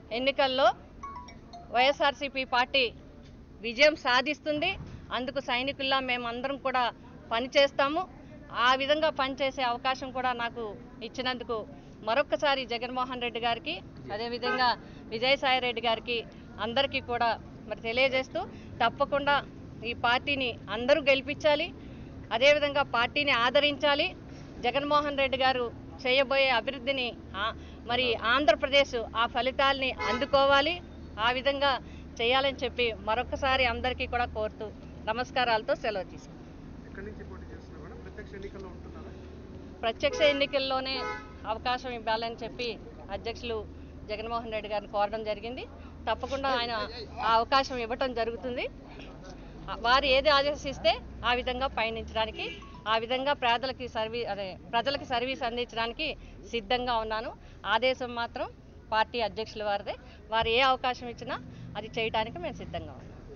ఎన్నికల్లో వైఎస్ఆర్సీపీ పార్టీ విజయం సాధిస్తుంది అందుకు సైనికుల్లా మేమందరం కూడా పనిచేస్తాము ఆ విధంగా పనిచేసే అవకాశం కూడా నాకు ఇచ్చినందుకు మరొక్కసారి జగన్మోహన్ రెడ్డి గారికి అదేవిధంగా విజయసాయి రెడ్డి గారికి అందరికీ కూడా మరి తెలియజేస్తూ తప్పకుండా ఈ పార్టీని అందరూ గెలిపించాలి అదేవిధంగా పార్టీని ఆదరించాలి జగన్మోహన్ రెడ్డి గారు చేయబోయే అభివృద్ధిని ఆ- మరి ఆంధ్రప్రదేశ్ ఆ ఫలితాల్ని అందుకోవాలి ఆ విధంగా చేయాలని చెప్పి మరొకసారి అందరికీ కూడా కోరుతూ నమస్కారాలతో సెలవు తీసుకుంటాను ఎక్కడి నుంచి పోటీ చేస్తున్నా మేడం ప్రత్యక్ష ఎన్నికల్లో ఉంటున్నారా ప్రత్యక్ష ఎన్నికల్లోనే అవకాశం ఇవ్వాలని చెప్పి అధ్యక్షులు జగన్మోహన్ రెడ్డి గారిని కోరడం జరిగింది తప్పకుండా ఆయన ఆ అవకాశం ఇవ్వటం జరుగుతుంది ఆ వారు ఏది ఆదేశిస్తే ఆ విధంగా పయనించడానికి ఆ విధంగా పేదలకి సర్వీ అదే ప్రజలకి సర్వీస్ అందించడానికి సిద్ధంగా ఉన్నాను ఆదేశం మాత్రం పార్టీ అధ్యక్షుల వారిదే వారు ఏ అవకాశం ఇచ్చినా అది చేయడానికి మేము సిద్ధంగా ఉన్నాం